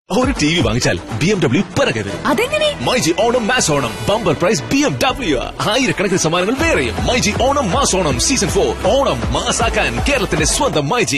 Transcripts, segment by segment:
ഒരു T V വാങ്ങിച്ചാൽ B M W പിറകെ വരും അതെങ്ങനെ myG Onam mass Onam bumper prize B M W ആയിരക്കണക്കിന് സമ്മാനങ്ങൾ വേറെയും myG Onam mass Onam season four Onam മാസാക്കാൻ കേരളത്തിന്റെ സ്വന്തം മൈജി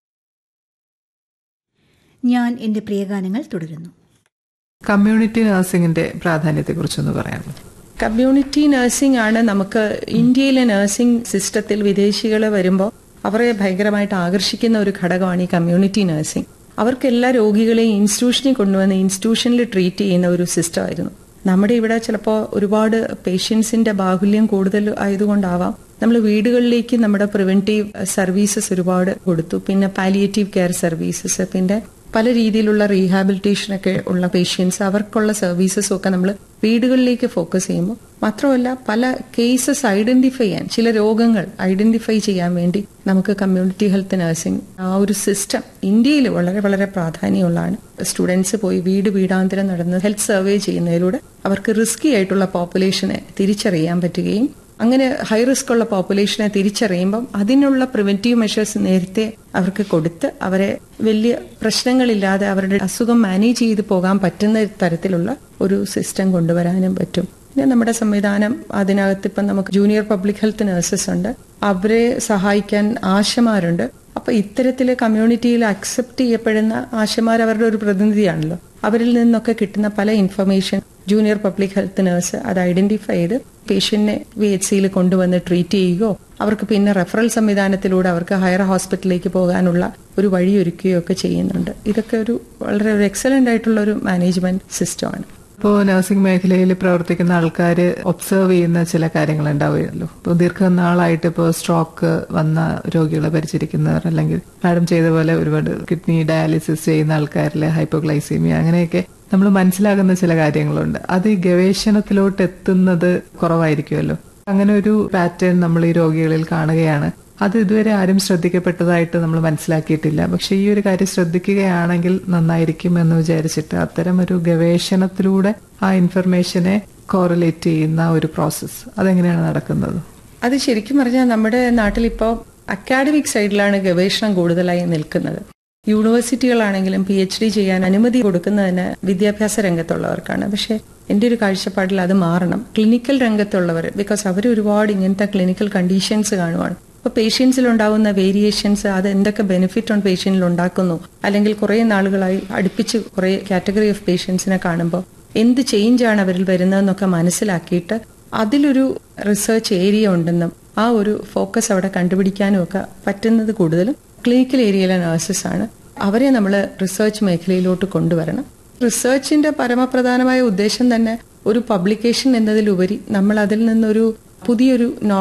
ഞാൻ എന്റെ പ്രിയഗാനങ്ങൾ തുടരുന്നു കമ്മ്യൂണിറ്റി നഴ്സിംഗിന്റെ പ്രാധാന്യത്തെക്കുറിച്ചൊന്ന് പറയാമോ കമ്മ്യൂണിറ്റി നഴ്സിംഗ് ആണ് നമുക്ക് ഇന്ത്യയിലെ നഴ്സിംഗ് സിസ്റ്റത്തിൽ വിദേശികൾ വരുമ്പോൾ അവരെ ഭയങ്കരമായിട്ട് ആകർഷിക്കുന്ന ഒരു ഘടകമാണ് ഈ കമ്മ്യൂണിറ്റി നഴ്സിംഗ് അവർക്ക് എല്ലാ രോഗികളെയും ഇൻസ്റ്റിറ്റ്യൂഷനിൽ കൊണ്ടുവന്ന് ഇൻസ്റ്റിറ്റ്യൂഷനിൽ ട്രീറ്റ് ചെയ്യുന്ന ഒരു സിസ്റ്റം ആയിരുന്നു നമ്മുടെ ഇവിടെ ചിലപ്പോൾ ഒരുപാട് പേഷ്യൻസിന്റെ ബാഹുല്യം കൂടുതൽ ആയതുകൊണ്ടാവാം നമ്മൾ വീടുകളിലേക്ക് നമ്മുടെ പ്രിവെന്റീവ് സർവീസസ് ഒരുപാട് കൊടുത്തു പിന്നെ പാലിയേറ്റീവ് കെയർ സർവീസസ് പിന്നെ പല രീതിയിലുള്ള റീഹാബിലിറ്റേഷൻ ഒക്കെ ഉള്ള പേഷ്യൻസ് അവർക്കുള്ള സർവീസസും ഒക്കെ നമ്മൾ വീടുകളിലേക്ക് ഫോക്കസ് ചെയ്യുമ്പോൾ മാത്രമല്ല പല കേസസ് ഐഡന്റിഫൈ ചെയ്യാൻ ചില രോഗങ്ങൾ ഐഡന്റിഫൈ ചെയ്യാൻ വേണ്ടി നമുക്ക് കമ്മ്യൂണിറ്റി ഹെൽത്ത് നഴ്സിംഗ് ആ ഒരു സിസ്റ്റം ഇന്ത്യയിൽ വളരെ വളരെ പ്രാധാന്യമുള്ളതാണ് സ്റ്റുഡൻസ് പോയി വീട് വീടാന്തരം നടന്ന് ഹെൽത്ത് സർവേ ചെയ്യുന്നതിലൂടെ അവർക്ക് റിസ്കി ആയിട്ടുള്ള പോപ്പുലേഷനെ തിരിച്ചറിയാൻ പറ്റുകയും അങ്ങനെ ഹൈ റിസ്ക് ഉള്ള പോപ്പുലേഷനെ തിരിച്ചറിയുമ്പം അതിനുള്ള പ്രിവെന്റീവ് മെഷേഴ്സ് നേരത്തെ അവർക്ക് കൊടുത്ത് അവരെ വലിയ പ്രശ്നങ്ങളില്ലാതെ അവരുടെ അസുഖം മാനേജ് ചെയ്ത് പോകാൻ പറ്റുന്ന തരത്തിലുള്ള ഒരു സിസ്റ്റം കൊണ്ടുവരാനും പറ്റും പിന്നെ നമ്മുടെ സംവിധാനം അതിനകത്ത് ഇപ്പം നമുക്ക് ജൂനിയർ പബ്ലിക് ഹെൽത്ത് നഴ്സസ് ഉണ്ട് അവരെ സഹായിക്കാൻ ആശമാരുണ്ട് അപ്പൊ ഇത്തരത്തില് കമ്മ്യൂണിറ്റിയിൽ അക്സെപ്റ്റ് ചെയ്യപ്പെടുന്ന ആശമാർ അവരുടെ ഒരു പ്രതിനിധിയാണല്ലോ അവരിൽ നിന്നൊക്കെ കിട്ടുന്ന പല information junior public health nurse അത് ഐഡന്റിഫൈ ചെയ്ത് പേഷ്യന്റിനെ വി എച്ച് സിയിൽ കൊണ്ടുവന്ന് ട്രീറ്റ് ചെയ്യുകയോ അവർക്ക് പിന്നെ റെഫറൽ സംവിധാനത്തിലൂടെ അവർക്ക് ഹയർ ഹോസ്പിറ്റലിലേക്ക് പോകാനുള്ള ഒരു വഴിയൊരുക്കുകയോ ഒക്കെ ചെയ്യുന്നുണ്ട് ഇതൊക്കെ ഒരു വളരെ ഒരു എക്സലന്റ് ആയിട്ടുള്ള ഒരു മാനേജ്മെന്റ് സിസ്റ്റമാണ് ഇപ്പോൾ നഴ്സിംഗ് മേഖലയിൽ പ്രവർത്തിക്കുന്ന ആൾക്കാർ ഒബ്സർവ് ചെയ്യുന്ന ചില കാര്യങ്ങൾ ഉണ്ടാവുമല്ലോ ഇപ്പോൾ ദീർഘനാളായിട്ട് ഇപ്പോൾ സ്ട്രോക്ക് വന്ന രോഗികളെ പരിചരിക്കുന്നവർ അല്ലെങ്കിൽ മാഡം ചെയ്ത പോലെ ഒരുപാട് കിഡ്നി ഡയാലിസിസ് ചെയ്യുന്ന ആൾക്കാരിലെ ഹൈപ്പോഗ്ലൈസീമിയ അങ്ങനെയൊക്കെ നമ്മൾ മനസ്സിലാകുന്ന ചില കാര്യങ്ങളുണ്ട് അത് ഈ ഗവേഷണത്തിലോട്ട് എത്തുന്നത് കുറവായിരിക്കുമല്ലോ അങ്ങനെ ഒരു പാറ്റേൺ നമ്മൾ ഈ രോഗികളിൽ കാണുകയാണ് അത് ഇതുവരെ ആരും ശ്രദ്ധിക്കപ്പെട്ടതായിട്ട് നമ്മൾ മനസ്സിലാക്കിയിട്ടില്ല പക്ഷെ ഈ ഒരു കാര്യം ശ്രദ്ധിക്കുകയാണെങ്കിൽ നന്നായിരിക്കും എന്ന് വിചാരിച്ചിട്ട് അത്തരം ഒരു ഗവേഷണത്തിലൂടെ ആ ഇൻഫർമേഷനെ കോറിലേറ്റ് ചെയ്യുന്ന ഒരു പ്രോസസ്സ് അതെങ്ങനെയാണ് നടക്കുന്നത് അത് ശരിക്കും പറഞ്ഞാൽ നമ്മുടെ നാട്ടിൽ ഇപ്പോൾ അക്കാഡമിക് സൈഡിലാണ് ഗവേഷണം കൂടുതലായി നിൽക്കുന്നത് യൂണിവേഴ്സിറ്റികളാണെങ്കിലും പി എച്ച് ഡി ചെയ്യാൻ അനുമതി കൊടുക്കുന്നതിന് വിദ്യാഭ്യാസ രംഗത്തുള്ളവർക്കാണ് പക്ഷെ എന്റെ ഒരു കാഴ്ചപ്പാടിൽ അത് മാറണം ക്ലിനിക്കൽ രംഗത്തുള്ളവർ ബിക്കോസ് അവർ ഒരുപാട് ഇങ്ങനത്തെ ക്ലിനിക്കൽ കണ്ടീഷൻസ് കാണുവാണ് അപ്പൊ പേഷ്യൻസിൽ ഉണ്ടാകുന്ന വേരിയേഷൻസ് അത് എന്തൊക്കെ ബെനിഫിറ്റ് ഓൺ പേഷ്യന്റിൽ ഉണ്ടാക്കുന്നു അല്ലെങ്കിൽ കുറെ നാളുകളായി അടുപ്പിച്ച് കുറെ കാറ്റഗറി ഓഫ് പേഷ്യൻസിനെ കാണുമ്പോൾ എന്ത് ചേഞ്ച് ആണ് അവരിൽ വരുന്നതെന്നൊക്കെ മനസ്സിലാക്കിയിട്ട് അതിലൊരു റിസർച്ച് ഏരിയ ഉണ്ടെന്നും ആ ഒരു ഫോക്കസ് അവിടെ കണ്ടുപിടിക്കാനും ഒക്കെ പറ്റുന്നത് കൂടുതലും ക്ലിനിക്കൽ ഏരിയയിലെ നഴ്സസ് ആണ് അവരെ നമ്മൾ റിസർച്ച് മേഖലയിലോട്ട് കൊണ്ടുവരണം റിസർച്ചിന്റെ പരമപ്രധാനമായ ഉദ്ദേശം തന്നെ ഒരു പബ്ലിക്കേഷൻ എന്നതിലുപരി നമ്മൾ അതിൽ നിന്നൊരു പുതിയൊരു